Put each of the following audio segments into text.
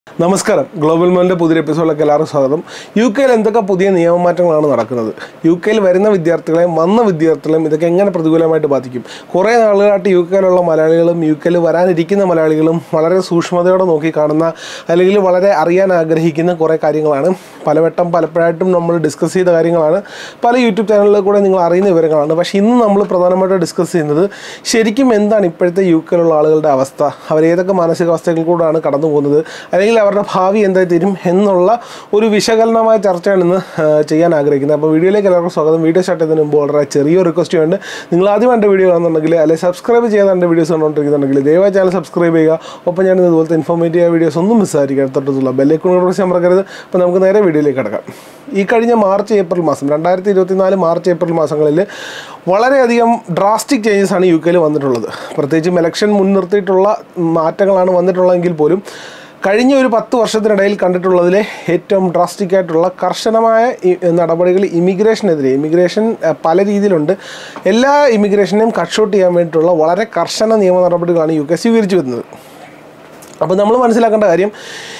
നമസ്കാരം ഗ്ലോബൽ മോൻ്റെ പുതിയ എപ്പിസോഡിലേക്ക് എല്ലാവർക്കും സ്വാഗതം യു കെയിൽ എന്തൊക്കെ പുതിയ നിയമമാറ്റങ്ങളാണ് നടക്കുന്നത് യു കെയിൽ വരുന്ന വിദ്യാർത്ഥികളെയും വന്ന വിദ്യാർത്ഥികളെയും ഇതൊക്കെ എങ്ങനെ പ്രതികൂലമായിട്ട് ബാധിക്കും കുറേ നാളുകളായിട്ട് യു കെയിലുള്ള മലയാളികളും യു കെയിൽ വരാനിരിക്കുന്ന മലയാളികളും വളരെ സൂക്ഷ്മതയോടെ നോക്കി കാണുന്ന അല്ലെങ്കിൽ വളരെ അറിയാൻ ആഗ്രഹിക്കുന്ന കുറേ കാര്യങ്ങളാണ് പലവട്ടം പലപ്പോഴായിട്ടും നമ്മൾ ഡിസ്കസ് ചെയ്ത കാര്യങ്ങളാണ് പല യൂട്യൂബ് ചാനലിൽ കൂടെ നിങ്ങൾ അറിയുന്ന വിവരങ്ങളാണ് പക്ഷേ ഇന്ന് നമ്മൾ പ്രധാനമായിട്ട് ഡിസ്കസ് ചെയ്യുന്നത് ശരിക്കും എന്താണ് ഇപ്പോഴത്തെ യു കെയിലുള്ള ആളുകളുടെ അവസ്ഥ അവർ ഏതൊക്കെ മാനസികാവസ്ഥകളിൽ കൂടാണ് കടന്നു പോകുന്നത് അല്ലെങ്കിൽ അവരുടെ ഭാവി എന്തായി തീരും എന്നുള്ള ഒരു വിശകലനമായ ചർച്ചയാണ് ഇന്ന് ആ, ചെയ്യാൻ ആഗ്രഹിക്കുന്നത് അപ്പോൾ വീഡിയോയിലേക്ക് എല്ലാവർക്കും സ്വാഗതം വീഡിയോ സ്റ്റാർട്ട് ചെയ്യുന്നതിന് മുമ്പ് വളരെ ചെറിയൊരു റിക്വസ്റ്റ് ഉണ്ട് നിങ്ങൾ ആദ്യം എൻ്റെ വീഡിയോ കാണുന്നുണ്ടെങ്കിൽ അല്ലെങ്കിൽ സബ്സ്ക്രൈബ് ചെയ്യാൻ എൻ്റെ വീഡിയോസ് കണ്ടുകൊണ്ടിരിക്കുന്നുണ്ടെങ്കിൽ ദയവായി ചാനൽ സബ്സ്ക്രൈബ് ചെയ്യുക ഒപ്പം ഞാൻ ഇതുപോലത്തെ ഇൻഫോർമേറ്റീവ് വീഡിയോസ് ഒന്നും മിസ്സായിരിക്കും തൊട്ടുള്ള ബെല്ലേക്കൂടെ പ്രശ്നം മറക്കരുത് അപ്പോൾ നമുക്ക് നേരെ വീഡിയോയിലേക്ക് കിടക്കാം ഈ കഴിഞ്ഞ മാർച്ച് ഏപ്രിൽ മാസം രണ്ടായിരത്തി ഇരുപത്തിനാല് മാർച്ച് ഏപ്രിൽ മാസങ്ങളിൽ വളരെയധികം ഡ്രാസ്റ്റിക് ചേഞ്ചസ് ആണ് യു കെയിൽ വന്നിട്ടുള്ളത് പ്രത്യേകിച്ചും ഇലക്ഷൻ മുൻനിർത്തിയിട്ടുള്ള മാറ്റങ്ങളാണ് വന്നിട്ടുള്ളതെങ്കിൽ പോലും കഴിഞ്ഞ ഒരു പത്ത് വർഷത്തിനിടയിൽ കണ്ടിട്ടുള്ളതിലെ ഏറ്റവും ഡ്രാസ്റ്റിക് ആയിട്ടുള്ള കർശനമായ ഇ- നടപടികൾ ഇമിഗ്രേഷനെതിരെ ഇമിഗ്രേഷൻ അഹ്, പല രീതിയിലുണ്ട് എല്ലാ ഇമിഗ്രേഷനെയും കട്ട് ഷോട്ട് ചെയ്യാൻ വേണ്ടിയിട്ടുള്ള വളരെ കർശന നിയമ നടപടികളാണ് യു കെ സ്വീകരിച്ചു വരുന്നത് അപ്പോൾ നമ്മൾ മനസ്സിലാക്കേണ്ട കാര്യം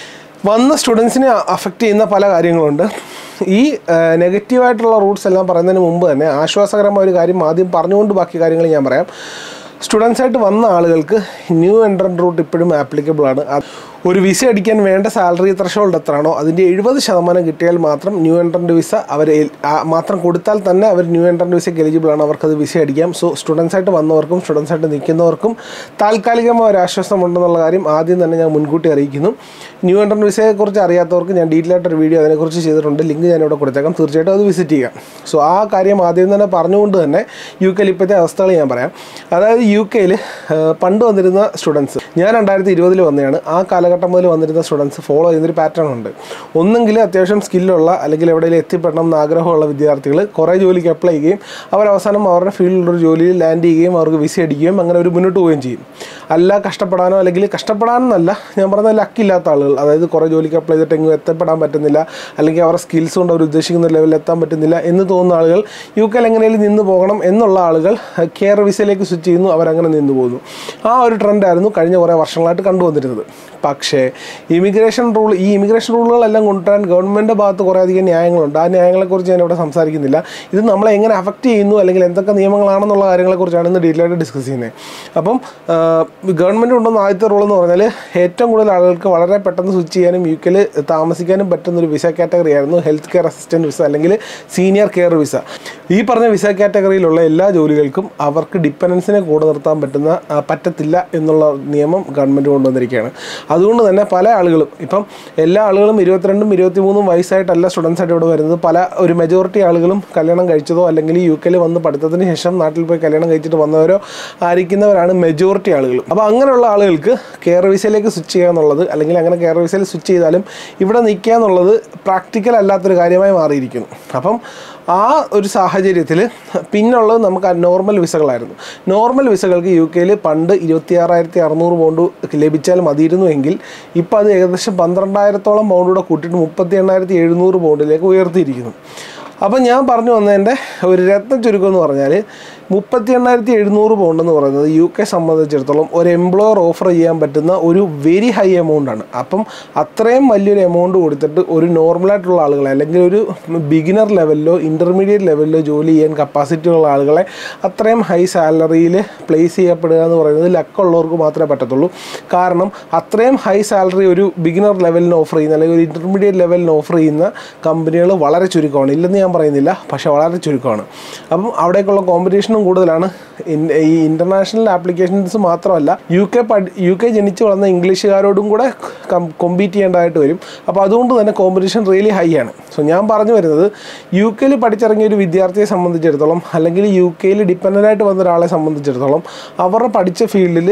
വന്ന സ്റ്റുഡൻസിനെ അഫക്റ്റ് ചെയ്യുന്ന പല കാര്യങ്ങളുണ്ട് ഈ നെഗറ്റീവായിട്ടുള്ള റൂട്ട്സ് എല്ലാം പറയുന്നതിന് മുമ്പ് തന്നെ ആശ്വാസകരമായ ഒരു കാര്യം ആദ്യം പറഞ്ഞുകൊണ്ട് ബാക്കി കാര്യങ്ങൾ ഞാൻ പറയാം സ്റ്റുഡൻസ് ആയിട്ട് വന്ന ആളുകൾക്ക് ന്യൂ എൻട്രൻ റൂട്ട് ഇപ്പോഴും ആപ്ലിക്കബിൾ ആണ് അത് ഒരു വിസ അടിക്കാൻ വേണ്ട സാലറി ത്രഷോൾഡ് എത്രയാണോ അതിൻ്റെ എഴുപത് ശതമാനം കിട്ടിയാൽ മാത്രം ന്യൂ എൻട്രൻ്റ് വിസ അവർ എൽ- ആ മാത്രം കൊടുത്താൽ തന്നെ അവർ ന്യൂ എൻട്രൻ്റ് വിസയ്ക്ക് എലിജിബിൾ ആണ് അവർക്കത് വിസ അടിക്കാം സോ സ്റ്റുഡൻസ് ആയിട്ട് വന്നവർക്കും സ്റ്റുഡൻസ് ആയിട്ട് നിൽക്കുന്നവർക്കും താൽക്കാലികമായ ഒരു ആശ്വാസം ഉണ്ടെന്നുള്ള കാര്യം ആദ്യം തന്നെ ഞാൻ മുൻകൂട്ടി അറിയിക്കുന്നു ന്യൂ എൻട്രൻ വിസയെക്കുറിച്ച് അറിയാത്തവർക്ക് ഞാൻ ഡീറ്റെയിൽ ആയിട്ടൊരു വീഡിയോ അതിനെക്കുറിച്ച് ചെയ്തിട്ടുണ്ട് ലിങ്ക് ഞാൻ ഇവിടെ കൊടുത്തേക്കാം തീർച്ചയായിട്ടും അത് വിസിറ്റ് ചെയ്യാം സോ ആ കാര്യം ആദ്യം തന്നെ പറഞ്ഞുകൊണ്ട് തന്നെ യു കെയിൽ ഇപ്പോഴത്തെ അവസ്ഥകൾ ഞാൻ പറയാം അതായത് യു കെയിൽ പണ്ട് വന്നിരുന്ന സ്റ്റുഡൻസ് ഞാൻ രണ്ടായിരത്തി ഇരുപതിൽ വന്നതാണ് ആ കാലഘട്ടം മുതൽ വന്നിരുന്ന സ്റ്റുഡൻസ് ഫോളോ ചെയ്യുന്നൊരു പാറ്റേൺ ഉണ്ട് ഒന്നെങ്കിൽ അത്യാവശ്യം സ്കില്ലുള്ള അല്ലെങ്കിൽ എവിടെയെങ്കിലും എത്തിപ്പെടണം എന്ന് ആഗ്രഹമുള്ള വിദ്യാർത്ഥികൾ കുറേ ജോലിക്ക് അപ്ലൈ ചെയ്യുകയും അവർ അവസാനം അവരുടെ ഫീൽഡിലൊരു ജോലിയിൽ ലാൻഡ് ചെയ്യുകയും അവർക്ക് വിസ അടിക്കുകയും അങ്ങനെ ഒരു മുന്നോട്ട് പോവുകയും ചെയ്യും അല്ല കഷ്ടപ്പെടാനോ അല്ലെങ്കിൽ കഷ്ടപ്പെടാനെന്നല്ല ഞാൻ പറഞ്ഞ ലക്കില്ലാത്ത ആളുകൾ അതായത് കുറേ ജോലിക്ക് അപ്ലൈ ചെയ്തിട്ട് എങ്ങും എത്തപ്പെടാൻ പറ്റുന്നില്ല അല്ലെങ്കിൽ അവരുടെ സ്കിൽസ് കൊണ്ട് അവർ ഉദ്ദേശിക്കുന്ന ലെവലിൽ എത്താൻ പറ്റുന്നില്ല എന്ന് തോന്നുന്ന ആളുകൾ യു കെയിൽ എങ്ങനെയും നിന്ന് പോകണം എന്നുള്ള ആളുകൾ കെയർ വിസയിലേക്ക് സ്വിച്ച് ചെയ്യുന്നു അവരങ്ങനെ നിന്ന് പോകുന്നു ആ ഒരു ട്രെൻഡായിരുന്നു കഴിഞ്ഞ കുറേ വർഷങ്ങളായിട്ട് കണ്ടുവന്നിരുന്നത് പക്ഷേ ഇമിഗ്രേഷൻ റൂൾ ഈ ഇമിഗ്രേഷൻ റൂളുകളെല്ലാം കൊണ്ടുവരാൻ ഗവൺമെൻറ് ഭാഗത്ത് കുറേ അധികം ന്യായങ്ങളുണ്ട് ആ ന്യായങ്ങളെക്കുറിച്ച് ഞാൻ ഇവിടെ സംസാരിക്കുന്നില്ല ഇത് നമ്മളെ എങ്ങനെ അഫക്റ്റ് ചെയ്യുന്നു അല്ലെങ്കിൽ എന്തൊക്കെ നിയമങ്ങളാണെന്നുള്ള കാര്യങ്ങളെക്കുറിച്ചാണ് ഇന്ന് ഡീറ്റെയിൽ ആയിട്ട് ഡിസ്കസ് ചെയ്യുന്നത് അപ്പം ഗവൺമെൻറ് കൊണ്ടുവന്ന ആദ്യത്തെ റൂൾ എന്ന് പറഞ്ഞാൽ ഏറ്റവും കൂടുതൽ ആളുകൾക്ക് വളരെ പെട്ടെന്ന് സ്വിച്ച് ചെയ്യാനും യു കെയിൽ താമസിക്കാനും പറ്റുന്ന ഒരു വിസ കാറ്റഗറി ആയിരുന്നു ഹെൽത്ത് കെയർ അസിസ്റ്റൻറ്റ് വിസ അല്ലെങ്കിൽ സീനിയർ കെയർ വിസ ഈ പറഞ്ഞ വിസ കാറ്റഗറിയിലുള്ള എല്ലാ ജോലികൾക്കും അവർക്ക് ഡിപ്പെൻഡൻസിനെ കൂടെ നിർത്താൻ പറ്റുന്ന ആ, പറ്റത്തില്ല എന്നുള്ള നിയമം ഗവൺമെൻറ് കൊണ്ടുവന്നിരിക്കുകയാണ് അതുകൊണ്ട് തന്നെ പല ആളുകളും ഇപ്പം എല്ലാ ആളുകളും ഇരുപത്തിരണ്ടും ഇരുപത്തിമൂന്നും വയസ്സായിട്ടല്ല സ്റ്റുഡൻസ് ആയിട്ട് ഇവിടെ വരുന്നത് പല ഒരു മെജോറിറ്റി ആളുകളും കല്യാണം കഴിച്ചതോ അല്ലെങ്കിൽ യു കെയിൽ വന്ന് പഠിത്തത്തിന് ശേഷം നാട്ടിൽ പോയി കല്യാണം കഴിച്ചിട്ട് വന്നവരോ ആയിരിക്കുന്നവരാണ് മെജോറിറ്റി ആളുകൾ അപ്പോൾ അങ്ങനെയുള്ള ആളുകൾക്ക് കെയർ വിസയിലേക്ക് സ്വിച്ച് ചെയ്യുക എന്നുള്ളത് അല്ലെങ്കിൽ അങ്ങനെ കെയർ വിസയിൽ സ്വിച്ച് ചെയ്താലും ഇവിടെ നിൽക്കുക എന്നുള്ളത് പ്രാക്ടിക്കൽ അല്ലാത്തൊരു കാര്യമായി മാറിയിരിക്കുന്നു അപ്പം ആ ഒരു സാഹചര്യത്തിൽ പിന്നുള്ളത് നമുക്ക് നോർമൽ വിസകളായിരുന്നു നോർമൽ വിസകൾക്ക് യു കെയിൽ പണ്ട് ഇരുപത്തിയാറായിരത്തി അറുന്നൂറ് പൗണ്ട് ലഭിച്ചാൽ മതിയിരുന്നു എങ്കിൽ ഇപ്പോൾ അത് ഏകദേശം പന്ത്രണ്ടായിരത്തോളം പൗണ്ടൂടെ കൂട്ടിയിട്ട് മുപ്പത്തി എണ്ണായിരത്തി എഴുന്നൂറ് പൗണ്ടിലേക്ക് ഉയർത്തിയിരിക്കുന്നു അപ്പം ഞാൻ പറഞ്ഞു വന്നതിൻ്റെ ഒരു രത്ന ചുരുക്കം എന്ന് പറഞ്ഞാൽ മുപ്പത്തി എണ്ണായിരത്തി എഴുന്നൂറ് പൗണ്ട് എന്ന് പറയുന്നത് യു കെ സംബന്ധിച്ചിടത്തോളം ഒരു എംപ്ലോയർ ഓഫർ ചെയ്യാൻ പറ്റുന്ന ഒരു വെരി ഹൈ എമൗണ്ട് ആണ് അപ്പം അത്രയും വലിയൊരു എമൗണ്ട് കൊടുത്തിട്ട് ഒരു നോർമലായിട്ടുള്ള ആളുകളെ അല്ലെങ്കിൽ ഒരു ബിഗിനർ ലെവലിലോ ഇൻ്റർമീഡിയറ്റ് ലെവലിലോ ജോലി ചെയ്യാൻ കപ്പാസിറ്റി ഉള്ള ആളുകളെ അത്രയും ഹൈ സാലറിയിൽ പ്ലേസ് ചെയ്യപ്പെടുക എന്ന് പറയുന്നത് ലക്കുള്ളവർക്ക് മാത്രമേ പറ്റത്തുള്ളൂ കാരണം അത്രയും ഹൈ സാലറി ഒരു ബിഗിനർ ലെവലിന് ഓഫർ ചെയ്യുന്ന അല്ലെങ്കിൽ ഒരു ഇൻ്റർമീഡിയറ്റ് ലെവലിന് ഓഫർ ചെയ്യുന്ന കമ്പനികൾ വളരെ ചുരുക്കമാണ് ഇല്ലെന്ന് ഞാൻ പറയുന്നില്ല പക്ഷേ വളരെ ചുരുക്കമാണ് അപ്പം അവിടേക്കുള്ള കോമ്പറ്റീഷനും കൂടുതലാണ് ഇൻ- ഈ ഇൻ്റർനാഷണൽ ആപ്ലിക്കേഷൻസ് മാത്രമല്ല യു കെ പഠി യു കെ ജനിച്ച് വളർന്ന ഇംഗ്ലീഷുകാരോടും കൂടെ കോമ്പീറ്റ് ചെയ്യേണ്ടതായിട്ട് വരും അപ്പോൾ അതുകൊണ്ട് തന്നെ കോമ്പറ്റീഷൻ റിയലി ഹൈ ആണ് സോ ഞാൻ പറഞ്ഞു വരുന്നത് യു കെയിൽ പഠിച്ചിറങ്ങിയ ഒരു വിദ്യാർത്ഥിയെ സംബന്ധിച്ചിടത്തോളം അല്ലെങ്കിൽ യു കെയിൽ ഡിപ്പെൻഡൻ്റ് ആയിട്ട് വന്ന ഒരാളെ സംബന്ധിച്ചിടത്തോളം അവരുടെ പഠിച്ച ഫീൽഡിൽ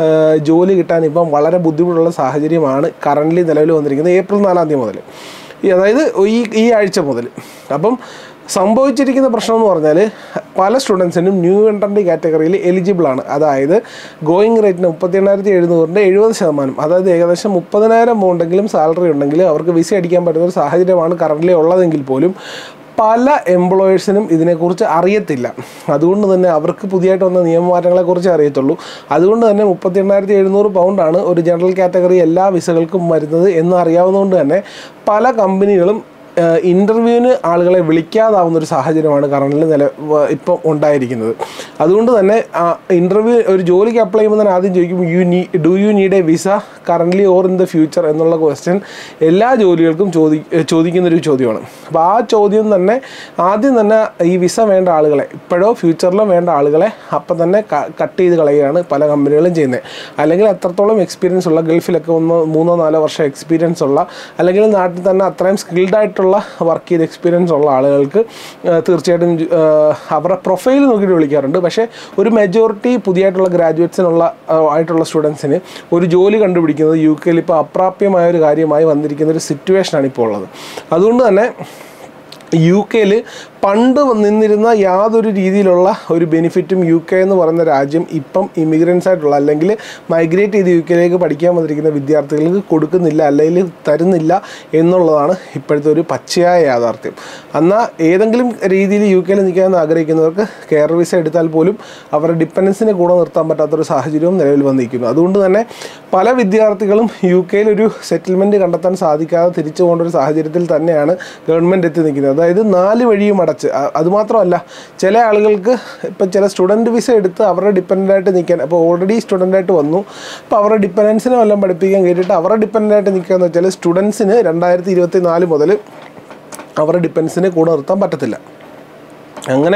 ജോലി കിട്ടാൻ ഇപ്പം വളരെ ബുദ്ധിമുട്ടുള്ള സാഹചര്യമാണ് കറൻ്റ്ലി നിലവിൽ വന്നിരിക്കുന്നത് ഏപ്രിൽ നാലാം തീയതി മുതൽ ഈ അതായത് ഈ ഈ ആഴ്ച മുതൽ അപ്പം സംഭവിച്ചിരിക്കുന്ന പ്രശ്നം എന്ന് പറഞ്ഞാൽ പല സ്റ്റുഡൻസിനും ന്യൂ എൻട്രൻ്റ് കാറ്റഗറിയിൽ എലിജിബിൾ ആണ് അതായത് ഗോയിങ് റേറ്റിന് മുപ്പത്തി എണ്ണായിരത്തി എഴുന്നൂറിൻ്റെ എഴുപത് ശതമാനം അതായത് ഏകദേശം മുപ്പതിനായിരം പൗണ്ടെങ്കിലും സാലറി ഉണ്ടെങ്കിൽ അവർക്ക് വിസ അടിക്കാൻ പറ്റുന്ന ഒരു സാഹചര്യമാണ് കറൻ്റ്ലി ഉള്ളതെങ്കിൽ പോലും പല എംപ്ലോയേഴ്സിനും ഇതിനെക്കുറിച്ച് അറിയത്തില്ല അതുകൊണ്ട് തന്നെ അവർക്ക് പുതിയതായിട്ട് വന്ന നിയമമാറ്റങ്ങളെക്കുറിച്ച് അറിയത്തുള്ളൂ അതുകൊണ്ട് തന്നെ മുപ്പത്തി എണ്ണായിരത്തി എഴുന്നൂറ് പൗണ്ടാണ് ഒരു ജനറൽ കാറ്റഗറി എല്ലാ വിസകൾക്കും വരുന്നത് എന്ന് അറിയാവുന്നതുകൊണ്ട് തന്നെ പല കമ്പനികളും ഇൻ്റർവ്യൂവിന് ആളുകളെ വിളിക്കാതാവുന്ന ഒരു സാഹചര്യമാണ് കറണ്ടിൽ നില വ- ഇപ്പം ഉണ്ടായിരിക്കുന്നത് അതുകൊണ്ട് തന്നെ ഇൻ്റർവ്യൂ ഒരു ജോലിക്ക് അപ്ലൈ ചെയ്യുമ്പോൾ തന്നെ ആദ്യം ചോദിക്കും you need do you need a visa currently or in the future എന്നുള്ള ക്വസ്റ്റ്യൻ എല്ലാ ജോലികൾക്കും ചോദി ചോദിക്കുന്നൊരു ചോദ്യമാണ് അപ്പോൾ ആ ചോദ്യം തന്നെ ആദ്യം തന്നെ ഈ വിസ വേണ്ട ആളുകളെ ഇപ്പോഴോ ഫ്യൂച്ചറിലോ വേണ്ട ആളുകളെ അപ്പം തന്നെ കട്ട് ചെയ്ത് കളയുകയാണ് പല കമ്പനികളും ചെയ്യുന്നത് അല്ലെങ്കിൽ എത്രത്തോളം എക്സ്പീരിയൻസ് ഉള്ള ഗൾഫിലൊക്കെ ഒന്ന് മൂന്നോ നാലോ വർഷം എക്സ്പീരിയൻസ് ഉള്ള അല്ലെങ്കിൽ നാട്ടിൽ തന്നെ അത്രയും സ്കിൽഡ് ആയിട്ടുള്ള വർക്ക് ചെയ്ത് എക്സ്പീരിയൻസ് ഉള്ള ആളുകൾക്ക് ആ, തീർച്ചയായിട്ടും ജു- ആ, അവരുടെ പ്രൊഫൈൽ നോക്കിയിട്ട് വിളിക്കാറുണ്ട് പക്ഷേ ഒരു മെജോറിറ്റി പുതിയതായിട്ടുള്ള ഗ്രാജുവേറ്റ്സിനുള്ള ആ, ആയിട്ടുള്ള സ്റ്റുഡൻസിന് ഒരു ജോലി കണ്ടുപിടിക്കുന്നത് യു കെയിൽ ഇപ്പോൾ അപ്രാപ്യമായ ഒരു കാര്യമായി വന്നിരിക്കുന്ന ഒരു സിറ്റുവേഷനാണ് ഇപ്പോൾ ഉള്ളത് അതുകൊണ്ട് തന്നെ യു കെയിൽ പണ്ട് നിന്നിരുന്ന യാതൊരു രീതിയിലുള്ള ഒരു ബെനിഫിറ്റും യു കെ എന്ന് പറയുന്ന രാജ്യം ഇപ്പം ഇമിഗ്രൻസ് ആയിട്ടുള്ള അല്ലെങ്കിൽ മൈഗ്രേറ്റ് ചെയ്ത് യു കെയിലേക്ക് പഠിക്കാൻ വന്നിരിക്കുന്ന വിദ്യാർത്ഥികൾക്ക് കൊടുക്കുന്നില്ല അല്ലെങ്കിൽ തരുന്നില്ല എന്നുള്ളതാണ് ഇപ്പോഴത്തെ ഒരു പച്ചയായ യാഥാർത്ഥ്യം എന്നാൽ ഏതെങ്കിലും രീതിയിൽ യു കെയിൽ നിൽക്കാൻ ആഗ്രഹിക്കുന്നവർക്ക് കെയർ വിസ എടുത്താൽ പോലും അവരുടെ ഡിപ്പെൻഡൻസിനെ കൂടെ നിർത്താൻ പറ്റാത്തൊരു സാഹചര്യവും നിലവിൽ വന്നിരിക്കുന്നു അതുകൊണ്ട് തന്നെ പല വിദ്യാർത്ഥികളും യു കെയിൽ ഒരു സെറ്റിൽമെൻറ്റ് കണ്ടെത്താൻ സാധിക്കാതെ തിരിച്ചു പോകേണ്ട ഒരു സാഹചര്യത്തിൽ തന്നെയാണ് ഗവൺമെൻറ് എത്തി നിൽക്കുന്നത് അതായത് നാല് വഴിയും അടച്ച് അ- അതുമാത്രമല്ല ചില ആളുകൾക്ക് ഇപ്പം ചില സ്റ്റുഡൻറ്റ് വിസ എടുത്ത് അവരുടെ ഡിപ്പെൻഡൻ്റായിട്ട് നിൽക്കാൻ അപ്പോൾ ഓൾറെഡി സ്റ്റുഡൻ്റായിട്ട് വന്നു അപ്പോൾ അവരുടെ ഡിപ്പെൻഡൻസിനെ വല്ലതും പഠിപ്പിക്കാൻ കയറ്റിയിട്ട് അവരുടെ ഡിപ്പെൻഡൻ്റായിട്ട് നിൽക്കുക എന്ന് വെച്ചാൽ സ്റ്റുഡൻസിന് രണ്ടായിരത്തി ഇരുപത്തി നാല് മുതൽ അവരുടെ ഡിപ്പെൻസിനെ കൂടെ നിർത്താൻ പറ്റത്തില്ല അങ്ങനെ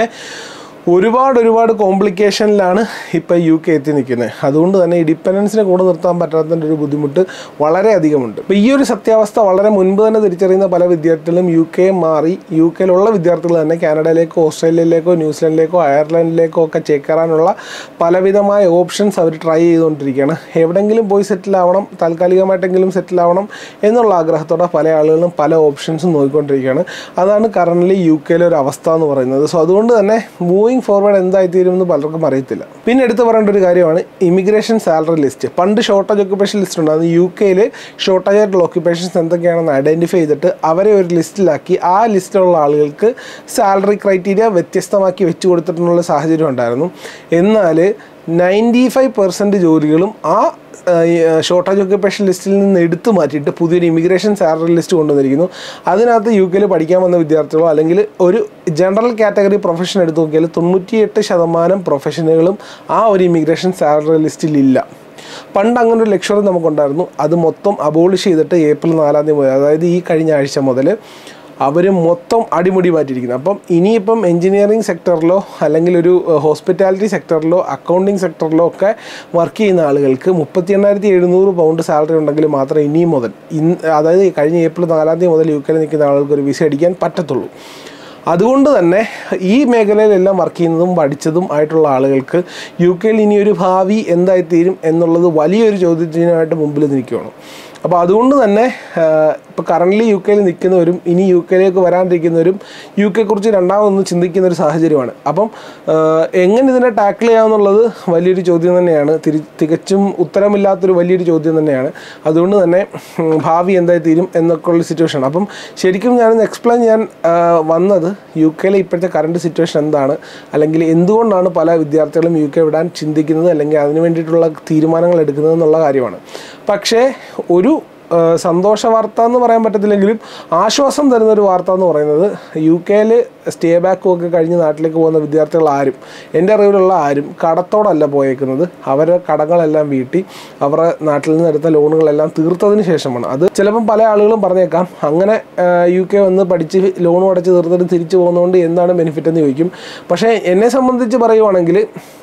ഒരുപാട് ഒരുപാട് കോംപ്ലിക്കേഷനിലാണ് ഇപ്പോൾ യു കെ എത്തി നിൽക്കുന്നത് അതുകൊണ്ട് തന്നെ ഈ ഡിപ്പെൻഡൻസിനെ കൂടെ നിർത്താൻ പറ്റാത്തതിൻ്റെ ഒരു ബുദ്ധിമുട്ട് വളരെ അധികമുണ്ട് അപ്പോൾ ഈ ഒരു സത്യാവസ്ഥ വളരെ മുൻപ് തന്നെ തിരിച്ചറിയുന്ന പല വിദ്യാർത്ഥികളും യു കെ മാറി യു കെയിലുള്ള വിദ്യാർത്ഥികൾ തന്നെ കാനഡയിലേക്കോ ഓസ്ട്രേലിയയിലേക്കോ ന്യൂസിലൻഡിലേക്കോ അയർലൻഡിലേക്കോ ഒക്കെ ചേക്കേറാനുള്ള പലവിധമായ ഓപ്ഷൻസ് അവർ ട്രൈ ചെയ്തുകൊണ്ടിരിക്കുകയാണ് എവിടെയെങ്കിലും പോയി സെറ്റിൽ ആവണം താൽക്കാലികമായിട്ടെങ്കിലും സെറ്റിൽ ആവണം എന്നുള്ള ആഗ്രഹത്തോടെ പല ആളുകളും പല ഓപ്ഷൻസും നോക്കിക്കൊണ്ടിരിക്കുകയാണ് അതാണ് കറൻ്റ് യു കെയിലെ ഒരു അവസ്ഥ എന്ന് പറയുന്നത് സോ അതുകൊണ്ട് തന്നെ മൂവിങ് ഫോർവേഡ് എന്തായിത്തീരുമെന്ന് പലർക്കും അറിയത്തില്ല പിന്നെ എടുത്തു പറയേണ്ട ഒരു കാര്യമാണ് ഇമിഗ്രേഷൻ സാലറി ലിസ്റ്റ് പണ്ട് ഷോർട്ടേജ് ഓക്യുപ്പേഷൻ ലിസ്റ്റ് ഉണ്ടായിരുന്നു യു കെയിൽ ഷോർട്ടേജ് ആയിട്ടുള്ള ഓക്യുപ്പേഷൻസ് എന്തൊക്കെയാണെന്ന് ഐഡൻറ്റിഫൈ ചെയ്തിട്ട് അവരെ ഒരു ലിസ്റ്റിലാക്കി ആ ലിസ്റ്റിലുള്ള ആളുകൾക്ക് സാലറി ക്രൈറ്റീരിയ വ്യത്യസ്തമാക്കി വെച്ച് കൊടുത്തിട്ടുള്ള സാഹചര്യം ഉണ്ടായിരുന്നു എന്നാൽ നയൻറ്റി ഫൈവ് പെർസെൻറ്റ് ജോലികളും ആ ഷോർട്ടേജ് ഓക്യുപ്പേഷൻ ലിസ്റ്റിൽ നിന്ന് എടുത്തു മാറ്റിയിട്ട് പുതിയൊരു ഇമിഗ്രേഷൻ സാലറി ലിസ്റ്റ് കൊണ്ടുവന്നിരിക്കുന്നു അതിനകത്ത് യു കെയിൽ പഠിക്കാൻ വന്ന വിദ്യാർത്ഥികളോ അല്ലെങ്കിൽ ഒരു ജനറൽ കാറ്റഗറി പ്രൊഫഷൻ എടുത്തു നോക്കിയാൽ തൊണ്ണൂറ്റിയെട്ട് ശതമാനം പ്രൊഫഷനുകളും ആ ഒരു ഇമിഗ്രേഷൻ സാലറി ലിസ്റ്റിലില്ല പണ്ട് അങ്ങനെ ഒരു ലക്ഷ്യം നമുക്കുണ്ടായിരുന്നു അത് മൊത്തം അബോളിഷ് ചെയ്തിട്ട് ഏപ്രിൽ നാലാം തീയതി മുതൽ അതായത് ഈ കഴിഞ്ഞ ആഴ്ച മുതൽ അവർ മൊത്തം അടിമുടി മാറ്റിയിരിക്കുന്നത് അപ്പം ഇനിയിപ്പം എഞ്ചിനീയറിംഗ് സെക്ടറിലോ അല്ലെങ്കിൽ ഒരു ഹോസ്പിറ്റാലിറ്റി സെക്ടറിലോ അക്കൗണ്ടിങ് സെക്ടറിലോ ഒക്കെ വർക്ക് ചെയ്യുന്ന ആളുകൾക്ക് മുപ്പത്തി എണ്ണായിരത്തി എഴുന്നൂറ് പൗണ്ട് സാലറി ഉണ്ടെങ്കിൽ മാത്രമേ ഇനിയും മുതൽ ഇന്ന് അതായത് ഈ കഴിഞ്ഞ ഏപ്രിൽ നാലാം തീയതി മുതൽ യു കെയിൽ നിൽക്കുന്ന ആളുകൾക്ക് ഒരു വിസ അടിക്കാൻ പറ്റത്തുള്ളൂ അതുകൊണ്ട് തന്നെ ഈ മേഖലയിലെല്ലാം വർക്ക് ചെയ്യുന്നതും പഠിച്ചതും ആയിട്ടുള്ള ആളുകൾക്ക് യു കെയിൽ ഇനി ഒരു ഭാവി എന്തായിത്തീരും എന്നുള്ളത് വലിയൊരു ചോദ്യത്തിനായിട്ട് മുമ്പിൽ നിൽക്കുകയാണ് അപ്പോൾ അതുകൊണ്ട് തന്നെ ഇപ്പോൾ കറൻ്റ്ലി യു കെയിൽ നിൽക്കുന്നവരും ഇനി യു കെയിലേക്ക് വരാണ്ടിരിക്കുന്നവരും യു കെക്കുറിച്ച് രണ്ടാമതൊന്ന് ചിന്തിക്കുന്ന ഒരു സാഹചര്യമാണ് അപ്പം ആഹ് എങ്ങനെ ഇതിനെ ടാക്കിൾ ചെയ്യാമെന്നുള്ളത് വലിയൊരു ചോദ്യം തന്നെയാണ് തിരി തികച്ചും ഉത്തരമില്ലാത്തൊരു വലിയൊരു ചോദ്യം തന്നെയാണ് അതുകൊണ്ട് തന്നെ ഉം, ഭാവി എന്തായി തീരും എന്നൊക്കെ ഉള്ള സിറ്റുവേഷൻ അപ്പം ശരിക്കും ഞാനിന്ന് എക്സ്പ്ലെയിൻ ചെയ്യാൻ ആഹ് വന്നത് യു കെയിലെ ഇപ്പോഴത്തെ കറണ്ട് സിറ്റുവേഷൻ എന്താണ് അല്ലെങ്കിൽ എന്തുകൊണ്ടാണ് പല വിദ്യാർത്ഥികളും യു കെ വിടാൻ ചിന്തിക്കുന്നത് അല്ലെങ്കിൽ അതിന് വേണ്ടിയിട്ടുള്ള തീരുമാനങ്ങൾ എടുക്കുന്നത് എന്നുള്ള കാര്യമാണ് പക്ഷേ ഒരു ആ, സന്തോഷ വാർത്ത എന്ന് പറയാൻ പറ്റത്തില്ലെങ്കിലും ആശ്വാസം തരുന്ന ഒരു വാർത്ത എന്ന് പറയുന്നത് യു കെയിൽ സ്റ്റേ ബാക്കും ഒക്കെ കഴിഞ്ഞ് നാട്ടിലേക്ക് പോകുന്ന വിദ്യാർത്ഥികൾ ആരും എൻ്റെ അറിവിലുള്ള ആരും കടത്തോടല്ല പോയേക്കുന്നത് അവരുടെ കടങ്ങളെല്ലാം വീട്ടി അവരുടെ നാട്ടിൽ നിന്ന് എടുത്ത ലോണുകളെല്ലാം തീർത്തതിന് ശേഷമാണ് അത് ചിലപ്പം പല ആളുകളും പറഞ്ഞേക്കാം അങ്ങനെ യു കെ വന്ന് പഠിച്ച് ലോണും അടച്ച് തീർത്തിട്ട് തിരിച്ചു പോകുന്നതുകൊണ്ട് എന്താണ് ബെനിഫിറ്റ് എന്ന് ചോദിക്കും പക്ഷേ എന്നെ സംബന്ധിച്ച് പറയുവാണെങ്കിൽ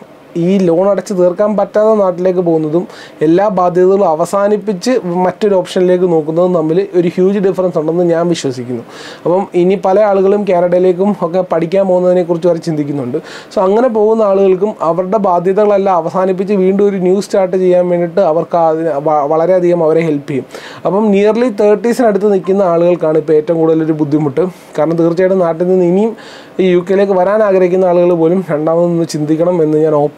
ഈ ലോൺ അടച്ച് തീർക്കാൻ പറ്റാതെ നാട്ടിലേക്ക് പോകുന്നതും എല്ലാ ബാധ്യതകളും അവസാനിപ്പിച്ച് മറ്റൊരു ഓപ്ഷനിലേക്ക് നോക്കുന്നതും തമ്മിൽ ഒരു ഹ്യൂജ് ഡിഫറൻസ് ഉണ്ടെന്ന് ഞാൻ വിശ്വസിക്കുന്നു അപ്പം ഇനി പല ആളുകളും കാനഡയിലേക്കും ഒക്കെ പഠിക്കാൻ പോകുന്നതിനെക്കുറിച്ച് വരെ ചിന്തിക്കുന്നുണ്ട് സോ അങ്ങനെ പോകുന്ന ആളുകൾക്കും അവരുടെ ബാധ്യതകളെല്ലാം അവസാനിപ്പിച്ച് വീണ്ടും ഒരു ന്യൂ സ്റ്റാർട്ട് ചെയ്യാൻ വേണ്ടിയിട്ട് അവർക്ക് അതിന് വ- വളരെയധികം അവരെ ഹെൽപ്പ് ചെയ്യും അപ്പം നിയർലി തേർട്ടീസിനടുത്ത് നിൽക്കുന്ന ആളുകൾക്കാണ് ഇപ്പോൾ ഏറ്റവും കൂടുതലൊരു ബുദ്ധിമുട്ട് കാരണം തീർച്ചയായിട്ടും നാട്ടിൽ നിന്ന് ഇനിയും ഈ യു കെയിലേക്ക് വരാൻ ആഗ്രഹിക്കുന്ന ആളുകൾ പോലും രണ്ടാമതൊന്ന് ചിന്തിക്കണം എന്ന് ഞാൻ ഓപ്പൺ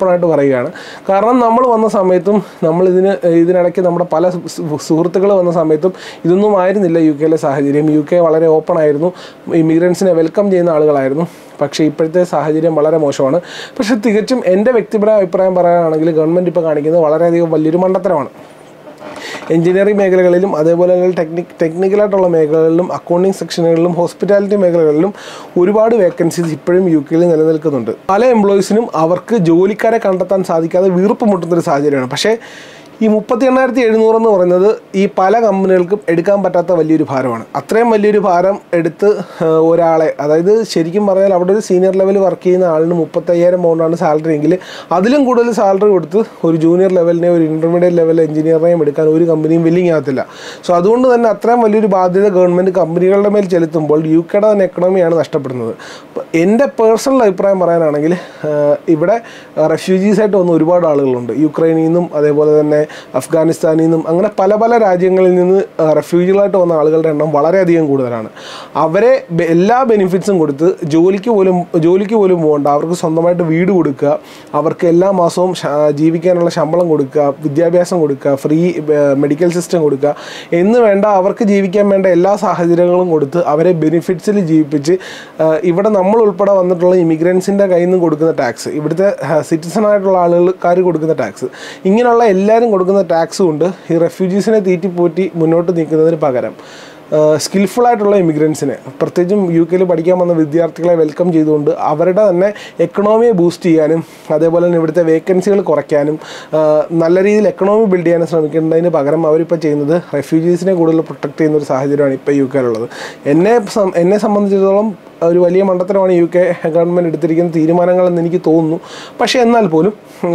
ഓപ്പണായിട്ട് പറയുകയാണ് കാരണം നമ്മൾ വന്ന സമയത്തും നമ്മൾ ഇതിന് ഇതിനിടയ്ക്ക് നമ്മുടെ പല സുഹൃത്തുക്കൾ വന്ന സമയത്തും ഇതൊന്നും ആയിരുന്നില്ല യു കെയിലെ സാഹചര്യം യു കെ വളരെ ഓപ്പൺ ആയിരുന്നു ഇമിഗ്രൻസിനെ വെൽക്കം ചെയ്യുന്ന ആളുകളായിരുന്നു പക്ഷേ ഇപ്പോഴത്തെ സാഹചര്യം വളരെ മോശമാണ് പക്ഷേ തികച്ചും എൻ്റെ വ്യക്തിപരമായ അഭിപ്രായം പറയുകയാണെങ്കിൽ ഗവൺമെൻറ് ഇപ്പോൾ കാണിക്കുന്നത് വളരെയധികം വലിയൊരു മണ്ടത്തരമാണ് എഞ്ചിനീയറിംഗ് മേഖലകളിലും അതേപോലെ തന്നെ ടെക്നിക് ടെക്നിക്കലായിട്ടുള്ള മേഖലകളിലും അക്കൗണ്ടിങ് സെക്ഷനുകളിലും ഹോസ്പിറ്റാലിറ്റി മേഖലകളിലും ഒരുപാട് വേക്കൻസീസ് ഇപ്പോഴും യു കെയിൽ നിലനിൽക്കുന്നുണ്ട് പല എംപ്ലോയീസിനും അവർക്ക് ജോലിക്കാരെ കണ്ടെത്താൻ സാധിക്കാതെ വീർപ്പ് മുട്ടുന്നൊരു സാഹചര്യമാണ് പക്ഷേ ഈ മുപ്പത്തി എണ്ണായിരത്തി എഴുന്നൂറ് എന്ന് പറയുന്നത് ഈ പല കമ്പനികൾക്കും എടുക്കാൻ പറ്റാത്ത വലിയൊരു ഭാരമാണ് അത്രയും വലിയൊരു ഭാരം എടുത്ത് ആ, ഒരാളെ അതായത് ശരിക്കും പറഞ്ഞാൽ അവിടെ ഒരു സീനിയർ ലെവൽ വർക്ക് ചെയ്യുന്ന ആളിന് മുപ്പത്തയ്യായിരം പൗണ്ടാണ് സാലറി എങ്കിൽ അതിലും കൂടുതൽ സാലറി കൊടുത്ത് ഒരു ജൂനിയർ ലെവലിനെ ഒരു ഇൻ്റർമീഡിയറ്റ് ലെവൽ എഞ്ചിനീയറിനെയും എടുക്കാൻ ഒരു കമ്പനിയും വില്ലിങ് ആകത്തില്ല സോ അതുകൊണ്ട് തന്നെ അത്രയും വലിയൊരു ബാധ്യത ഗവൺമെൻറ് കമ്പനികളുടെ മേൽ ചെലുത്തുമ്പോൾ യു കെയുടെ തന്നെ എക്കണോമിയാണ് നഷ്ടപ്പെടുന്നത് അപ്പോൾ എൻ്റെ പേഴ്സണൽ അഭിപ്രായം പറയാനാണെങ്കിൽ ആ, ഇവിടെ റെഫ്യൂജീസ് ആയിട്ട് വന്ന ഒരുപാട് ആളുകളുണ്ട് യുക്രൈനിൽ നിന്നും അതേപോലെ തന്നെ അഫ്ഗാനിസ്ഥാനിൽ നിന്നും അങ്ങനെ പല പല രാജ്യങ്ങളിൽ നിന്ന് റെഫ്യൂജികളായിട്ട് വന്ന ആളുകളുടെ എണ്ണം വളരെയധികം കൂടുതലാണ് അവരെ ബെ- എല്ലാ ബെനിഫിറ്റ്സും കൊടുത്ത് ജോലിക്ക് പോലും ജോലിക്ക് പോലും പോകണ്ട അവർക്ക് സ്വന്തമായിട്ട് വീട് കൊടുക്കുക അവർക്ക് എല്ലാ മാസവും ശ- ജീവിക്കാനുള്ള ശമ്പളം കൊടുക്കുക വിദ്യാഭ്യാസം കൊടുക്കുക ഫ്രീ മെഡിക്കൽ സിസ്റ്റം കൊടുക്കുക എന്ന് വേണ്ട അവർക്ക് ജീവിക്കാൻ വേണ്ട എല്ലാ സാഹചര്യങ്ങളും കൊടുത്ത് അവരെ ബെനിഫിറ്റ്സിൽ ജീവിപ്പിച്ച് ആ, ഇവിടെ നമ്മൾ ഉൾപ്പെടെ വന്നിട്ടുള്ള ഇമിഗ്രൻസിൻ്റെ കയ്യിൽ നിന്ന് കൊടുക്കുന്ന ടാക്സ് ഇവിടുത്തെ സിറ്റിസൺ ആയിട്ടുള്ള ആളുകൾക്കാർ കൊടുക്കുന്ന ടാക്സ് ഇങ്ങനെയുള്ള എല്ലാവരും കൊടുക്കുന്ന ടാക്സ് കൊണ്ട് ഈ റെഫ്യൂജീസിനെ തീറ്റിപ്പോറ്റി മുന്നോട്ട് നീക്കുന്നതിന് പകരം സ്കിൽഫുൾ ആയിട്ടുള്ള ഇമിഗ്രൻസിനെ പ്രത്യേകിച്ചും യു കെയിൽ പഠിക്കാൻ വന്ന വിദ്യാർത്ഥികളെ വെൽക്കം ചെയ്തുകൊണ്ട് അവരുടെ തന്നെ എക്കണോമിയെ ബൂസ്റ്റ് ചെയ്യാനും അതേപോലെ തന്നെ ഇവിടുത്തെ വേക്കൻസികൾ കുറയ്ക്കാനും ആ, നല്ല രീതിയിൽ എക്കണോമി ബിൽഡ് ചെയ്യാനും ശ്രമിക്കുന്നതിന് പകരം അവരിപ്പോൾ ചെയ്യുന്നത് റെഫ്യൂജീസിനെ കൂടുതൽ പ്രൊട്ടക്ട് ചെയ്യുന്ന ഒരു സാഹചര്യമാണ് ഇപ്പോൾ യു കെയിലുള്ളത് എന്നെ സം- എന്നെ സംബന്ധിച്ചിടത്തോളം ഒരു വലിയ മണ്ടത്തരമാണ് യു കെ ഗവൺമെൻറ് എടുത്തിരിക്കുന്ന തീരുമാനങ്ങളെന്ന് എനിക്ക് തോന്നുന്നു പക്ഷേ എന്നാൽ പോലും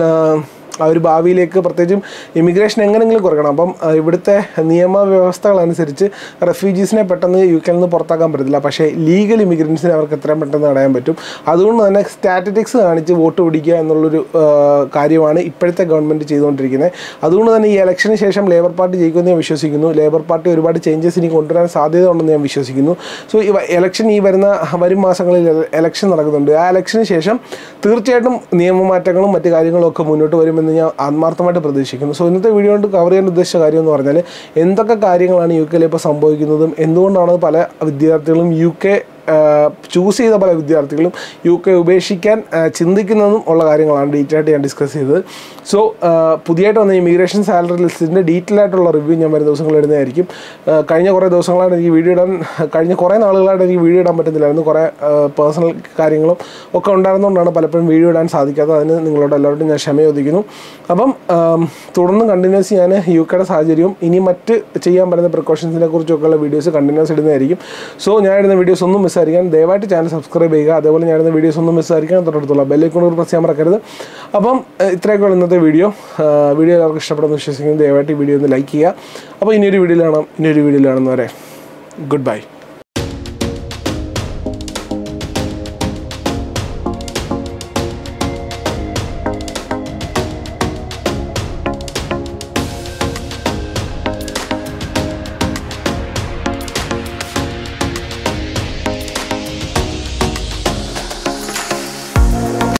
ആ ഒരു ഭാവിയിലേക്ക് പ്രത്യേകിച്ചും ഇമിഗ്രേഷൻ എങ്ങനെയെങ്കിലും കുറയ്ക്കണം അപ്പം ആ, ഇവിടുത്തെ നിയമവ്യവസ്ഥകൾ അനുസരിച്ച് റെഫ്യൂജീസിനെ പെട്ടെന്ന് യു കെയിൽ നിന്ന് പുറത്താക്കാൻ പറ്റത്തില്ല പക്ഷേ ലീഗൽ ഇമിഗ്രൻസിനെ അവർക്ക് എത്രയും പെട്ടെന്ന് തടയാൻ പറ്റും അതുകൊണ്ട് തന്നെ സ്റ്റാറ്റിറ്റിക്സ് കാണിച്ച് വോട്ട് പിടിക്കുക എന്നുള്ളൊരു ആ, കാര്യമാണ് ഇപ്പോഴത്തെ ഗവൺമെൻറ് ചെയ്തുകൊണ്ടിരിക്കുന്നത് അതുകൊണ്ട് തന്നെ ഈ ഇലക്ഷന് ശേഷം ലേബർ പാർട്ടി ജയിക്കുമെന്ന് ഞാൻ വിശ്വസിക്കുന്നു ലേബർ പാർട്ടി ഒരുപാട് ചേഞ്ചസ് ഇനി കൊണ്ടുവരാൻ സാധ്യത ഉണ്ടെന്ന് ഞാൻ വിശ്വസിക്കുന്നു സോ ഈ ഇലക്ഷൻ ഈ വരുന്ന വരും മാസങ്ങളിൽ ഇലക്ഷൻ നടക്കുന്നുണ്ട് ആ ഇലക്ഷന് ശേഷം തീർച്ചയായിട്ടും നിയമമാറ്റങ്ങളും മറ്റു കാര്യങ്ങളും ഒക്കെ മുന്നോട്ട് വരുമെന്ന് ഞാൻ ആത്മാർത്ഥമായിട്ട് പ്രതീക്ഷിക്കുന്നു സോ ഇന്നത്തെ വീഡിയോ കൊണ്ട് കവർ ചെയ്യാൻ ഉദ്ദേശിച്ച കാര്യം എന്ന് പറഞ്ഞാൽ എന്തൊക്കെ കാര്യങ്ങളാണ് യു കെയിൽ ഇപ്പോൾ സംഭവിക്കുന്നതും എന്തുകൊണ്ടാണ് പല വിദ്യാർത്ഥികളും യു കെ ചൂസ് ചെയ്ത പല വിദ്യാർത്ഥികളും യു കെ ഉപേക്ഷിക്കാൻ ആ, ചിന്തിക്കുന്നതും ഉള്ള കാര്യങ്ങളാണ് ഡീറ്റെയിൽ ആയിട്ട് ഞാൻ ഡിസ്കസ് ചെയ്തത് സോ പുതിയതായിട്ട് വന്ന ഇമിഗ്രേഷൻ സാലറി ലിസ്റ്റിൻ്റെ ഡീറ്റെയിൽ ആയിട്ടുള്ള റിവ്യൂ ഞാൻ വരുന്ന ദിവസങ്ങളിൽ ഇടുന്നതായിരിക്കും ആ, കഴിഞ്ഞ കുറേ ദിവസങ്ങളായിട്ട് എനിക്ക് വീഡിയോ ഇടാൻ കഴിഞ്ഞ കുറേ നാളുകളായിട്ട് എനിക്ക് വീഡിയോ ഇടാൻ പറ്റുന്നില്ലായിരുന്നു കുറേ പേഴ്സണൽ കാര്യങ്ങളും ഒക്കെ ഉണ്ടായിരുന്നുകൊണ്ടാണ് പലപ്പോഴും വീഡിയോ ഇടാൻ സാധിക്കാത്തത് അതിന് നിങ്ങളോട് എല്ലാവരോടും ഞാൻ ക്ഷമ ചോദിക്കുന്നു അപ്പം ആം, തുടർന്നും കണ്ടിന്യൂസ് ഞാൻ യു കെയുടെ സാഹചര്യവും ഇനി മറ്റ് ചെയ്യാൻ പറ്റുന്ന പ്രിക്കോഷൻസിനെ കുറിച്ചൊക്കെയുള്ള വീഡിയോസ് കണ്ടിന്യൂസ് ഇടുന്നതായിരിക്കും സോ ഞാൻ ഇടുന്ന വീഡിയോസ് ഒന്നും മിസ്സായിരിക്കാൻ ദയവായിട്ട് ചാനൽ സബ്സ്ക്രൈബ് ചെയ്യുക അതേപോലെ ഞാൻ ഇടുന്ന വീഡിയോസ് ഒന്നും മിസ്സായിരിക്കാൻ തൊട്ടടുത്തുള്ള ബെല്ലൈക്കോണൂർ പ്രസ് ചെയ്യാൻ മറക്കരുത് അപ്പം ഏഹ്, ഇത്രയൊക്കെയുള്ള ഇന്നത്തെ വീഡിയോ ആഹ്, വീഡിയോ എല്ലാവർക്കും ഇഷ്ടപ്പെടുന്നു വിശ്വസിക്കുന്നു ദയവായിട്ട് ഈ വീഡിയോ ഒന്ന് ലൈക്ക് ചെയ്യുക അപ്പോൾ ഇനിയൊരു വീഡിയോയിലാണ് ഇനിയൊരു വീഡിയോയിലാണെന്ന് വരെ ഗുഡ് ബൈ